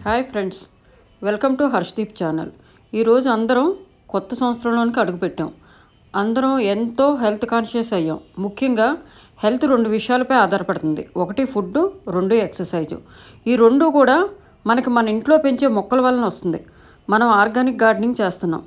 hi friends welcome to Harshdeep channel ఈరోజు అందరం కొత్త సంవత్సరంలోనికి అడుగుపెట్టాం అందరం ఎంతో హెల్త్ కాన్షియస్ అయ్యాం ముఖ్యంగా హెల్త్ రెండు విషయాలపై ఆధారపడుతుంది ఒకటి ఫుడ్ రెండు ఎక్సర్సైజు ఈ రెండు కూడా మనకి మన ఇంట్లో పెంచే మొక్కల వలన వస్తుంది మనం ఆర్గానిక్ గార్డెనింగ్ చేస్తున్నాం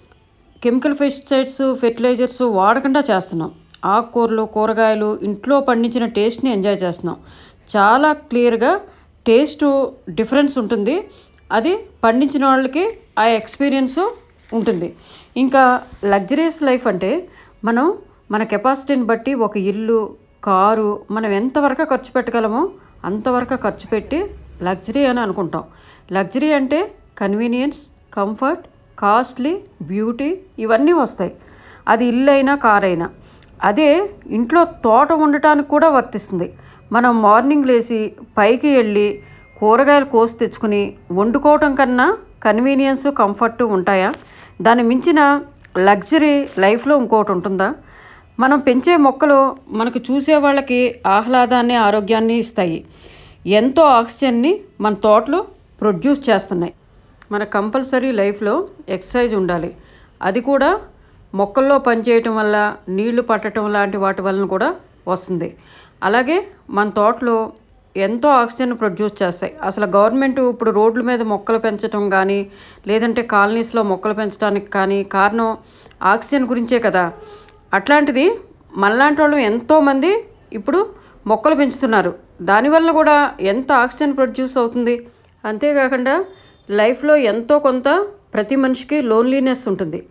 కెమికల్ పెస్టిసైడ్స్ ఫెర్టిలైజర్స్ వాడకుండా చేస్తున్నాం ఆకుకూరలు కూరగాయలు ఇంట్లో పండించిన టేస్ట్ని ఎంజాయ్ చేస్తున్నాం చాలా క్లియర్గా టేస్ట్ డిఫరెన్స్ ఉంటుంది అది పండించిన వాళ్ళకి ఆ ఎక్స్పీరియన్స్ ఉంటుంది ఇంకా లగ్జరీస్ లైఫ్ అంటే మనం మన కెపాసిటీని బట్టి ఒక ఇల్లు కారు మనం ఎంతవరకు ఖర్చు పెట్టగలమో అంతవరకు ఖర్చు పెట్టి లగ్జరీ అని అనుకుంటాం లగ్జరీ అంటే కన్వీనియన్స్ కంఫర్ట్ కాస్ట్లీ బ్యూటీ ఇవన్నీ వస్తాయి అది ఇల్లు అయినా కార్ అయినా అదే ఇంట్లో తోట ఉండటానికి కూడా వర్తిస్తుంది మనం మార్నింగ్ లేచి పైకి వెళ్ళి కూరగాయలు కోసి తెచ్చుకుని వండుకోవటం కన్నా కన్వీనియన్స్ కంఫర్ట్ ఉంటాయా దాన్ని మించిన లగ్జరీ లైఫ్లో ఇంకోటి ఉంటుందా మనం పెంచే మొక్కలు మనకు చూసే వాళ్ళకి ఆహ్లాదాన్ని ఆరోగ్యాన్ని ఇస్తాయి ఎంతో ఆక్సిజన్ని మన తోటలో ప్రొడ్యూస్ చేస్తున్నాయి మన కంపల్సరీ లైఫ్లో ఎక్సర్సైజ్ ఉండాలి అది కూడా మొక్కల్లో పనిచేయటం వల్ల నీళ్లు పట్టడం లాంటి వాటి వలన కూడా వస్తుంది అలాగే మన తోటలో ఎంతో ఆక్సిజన్ ప్రొడ్యూస్ చేస్తాయి అసలు గవర్నమెంట్ ఇప్పుడు రోడ్ల మీద మొక్కలు పెంచడం కానీ లేదంటే కాలనీస్లో మొక్కలు పెంచడానికి కానీ కారణం ఆక్సిజన్ గురించే కదా అట్లాంటిది మనలాంటి వాళ్ళు ఎంతోమంది ఇప్పుడు మొక్కలు పెంచుతున్నారు దానివల్ల కూడా ఎంత ఆక్సిజన్ ప్రొడ్యూస్ అవుతుంది అంతేకాకుండా లైఫ్లో ఎంతో కొంత ప్రతి మనిషికి లోన్లీనెస్ ఉంటుంది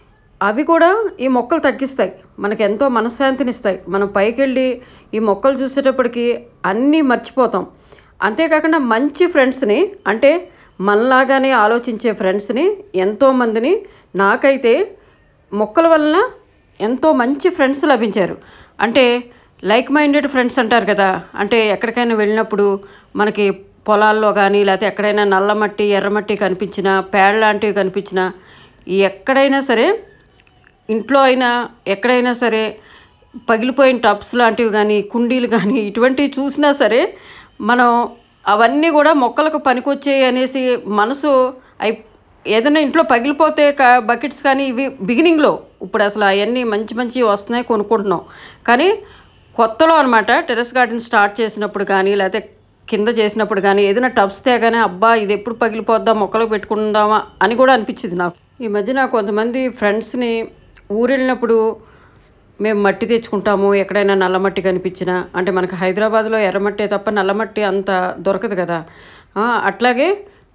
అవి కూడా ఈ మొక్కలు తగ్గిస్తాయి మనకు ఎంతో మనశ్శాంతిని ఇస్తాయి మనం పైకి వెళ్ళి ఈ మొక్కలు చూసేటప్పటికి అన్నీ మర్చిపోతాం అంతేకాకుండా మంచి ఫ్రెండ్స్ని అంటే మనలాగానే ఆలోచించే ఫ్రెండ్స్ని ఎంతోమందిని నాకైతే మొక్కల వలన ఎంతో మంచి ఫ్రెండ్స్ లభించారు అంటే లైక్ మైండెడ్ ఫ్రెండ్స్ అంటారు కదా అంటే ఎక్కడికైనా వెళ్ళినప్పుడు మనకి పొలాల్లో కానీ లేకపోతే ఎక్కడైనా నల్లమట్టి ఎర్రమట్టి కనిపించినా పేడ లాంటివి కనిపించినా ఎక్కడైనా సరే ఇంట్లో అయినా ఎక్కడైనా సరే పగిలిపోయిన టబ్స్ లాంటివి కానీ కుండీలు కానీ ఇటువంటివి చూసినా సరే మనం అవన్నీ కూడా మొక్కలకు పనికొచ్చాయి అనేసి మనసు అయి ఏదైనా ఇంట్లో పగిలిపోతే బకెట్స్ కానీ ఇవి బిగినింగ్లో ఇప్పుడు అసలు అవన్నీ మంచి మంచి వస్తున్నాయి కొనుక్కుంటున్నాం కానీ కొత్తలో అనమాట టెరెస్ గార్డెన్ స్టార్ట్ చేసినప్పుడు కానీ లేకపోతే కింద చేసినప్పుడు కానీ ఏదైనా టబ్స్ తేగానే అబ్బా ఇది ఎప్పుడు పగిలిపోద్దాం మొక్కలు పెట్టుకుందామా అని కూడా అనిపించింది నాకు ఈ మధ్య నాకు కొంతమంది ఫ్రెండ్స్ని ఊరు వెళ్ళినప్పుడు మేము మట్టి తెచ్చుకుంటాము ఎక్కడైనా నల్లమట్టి కనిపించినా అంటే మనకి హైదరాబాద్లో ఎర్రమట్టే తప్ప నల్లమట్టి అంత దొరకదు కదా అట్లాగే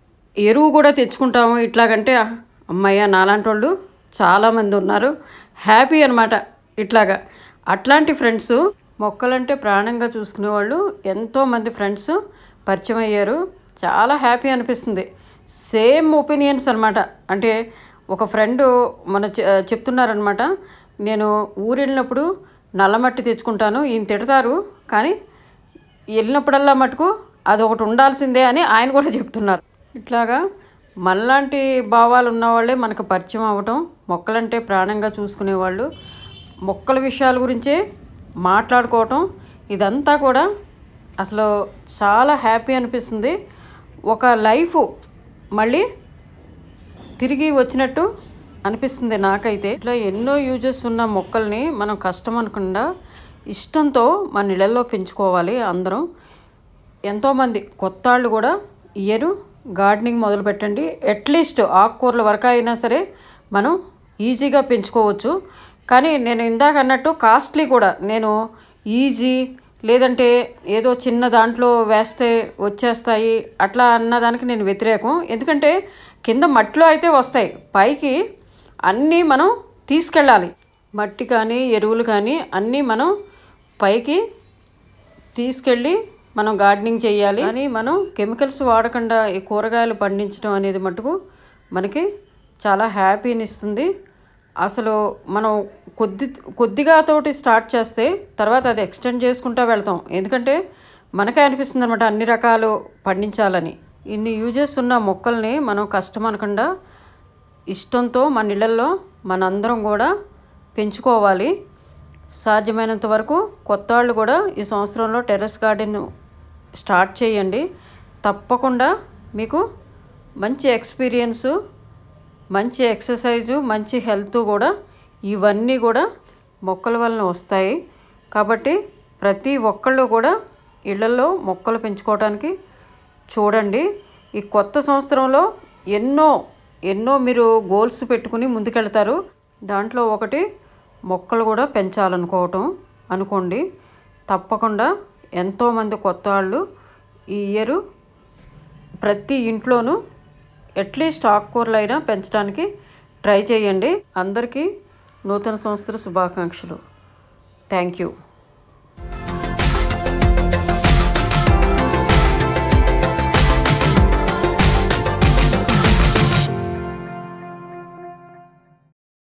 ఎరువు కూడా తెచ్చుకుంటాము ఇట్లాగంటే అమ్మయ్య నాలాంటి వాళ్ళు చాలామంది ఉన్నారు హ్యాపీ అనమాట ఇట్లాగా అట్లాంటి ఫ్రెండ్స్ మొక్కలంటే ప్రాణంగా చూసుకునే వాళ్ళు ఎంతోమంది ఫ్రెండ్స్ పరిచయం అయ్యారు చాలా హ్యాపీ అనిపిస్తుంది సేమ్ ఒపీనియన్స్ అనమాట అంటే ఒక ఫ్రెండ్ మన చెప్తున్నారనమాట నేను ఊరు వెళ్ళినప్పుడు నల్లమట్టి తెచ్చుకుంటాను ఈయన తిడతారు కానీ వెళ్ళినప్పుడల్లా మటుకు అది ఒకటి ఉండాల్సిందే అని ఆయన కూడా చెప్తున్నారు ఇట్లాగా మనలాంటి భావాలు ఉన్నవాళ్ళే మనకు పరిచయం అవ్వటం మొక్కలంటే ప్రాణంగా చూసుకునేవాళ్ళు మొక్కల విషయాల గురించే మాట్లాడుకోవటం ఇదంతా కూడా అసలు చాలా హ్యాపీ అనిపిస్తుంది ఒక లైఫ్ మళ్ళీ తిరిగి వచ్చినట్టు అనిపిస్తుంది నాకైతే ఇట్లా ఎన్నో యూజెస్ ఉన్న మొక్కల్ని మనం కష్టం అనకుండా ఇష్టంతో మన ఇళ్ళల్లో పెంచుకోవాలి అందరం ఎంతోమంది కొత్త వాళ్ళు కూడా ఇయరు గార్డెనింగ్ మొదలు పెట్టండి అట్లీస్ట్ ఆకుకూరల వరకు అయినా సరే మనం ఈజీగా పెంచుకోవచ్చు కానీ నేను ఇందాక అన్నట్టు కాస్ట్లీ కూడా నేను ఈజీ లేదంటే ఏదో చిన్న దాంట్లో వేస్తే వచ్చేస్తాయి అట్లా అన్నదానికి నేను వ్యతిరేకం ఎందుకంటే కింద మట్టిలో అయితే వస్తాయి పైకి అన్నీ మనం తీసుకెళ్ళాలి మట్టి కానీ ఎరువులు కానీ అన్నీ మనం పైకి తీసుకెళ్ళి మనం గార్డెనింగ్ చేయాలి కానీ మనం కెమికల్స్ వాడకుండా ఈ కూరగాయలు పండించడం అనేది మటుకు మనకి చాలా హ్యాపీని ఇస్తుంది అసలు మనం కొద్ది కొద్దిగా తోటి స్టార్ట్ చేస్తే తర్వాత అది ఎక్స్టెండ్ చేసుకుంటూ వెళ్తాం ఎందుకంటే మనకే అనిపిస్తుంది అనమాట అన్ని రకాలు పండించాలని ఇన్ని యూజెస్ ఉన్న మొక్కల్ని మనం కష్టం అనకుండా ఇష్టంతో మన ఇళ్ళల్లో మనందరం కూడా పెంచుకోవాలి సాధ్యమైనంత వరకు కొత్త వాళ్ళు కూడా ఈ సంవత్సరంలో టెర్రస్ గార్డెన్ స్టార్ట్ చేయండి తప్పకుండా మీకు మంచి ఎక్స్పీరియన్సు మంచి ఎక్సర్సైజు మంచి హెల్త్ కూడా ఇవన్నీ కూడా మొక్కల వలన వస్తాయి కాబట్టి ప్రతి ఒక్కళ్ళు కూడా ఇళ్లలో మొక్కలు పెంచుకోవడానికి చూడండి ఈ కొత్త సంవత్సరంలో ఎన్నో ఎన్నో మీరు గోల్స్ పెట్టుకుని ముందుకెళ్తారు దాంట్లో ఒకటి మొక్కలు కూడా పెంచాలనుకోవటం అనుకోండి తప్పకుండా ఎంతోమంది కొత్త వాళ్ళు ఈ ఇయర్ ప్రతి ఇంట్లోనూ అట్లీస్ట్ ఆకుకూరలు అయినా పెంచడానికి ట్రై చేయండి అందరికీ నూతన సంవత్సర శుభాకాంక్షలు థ్యాంక్ యూ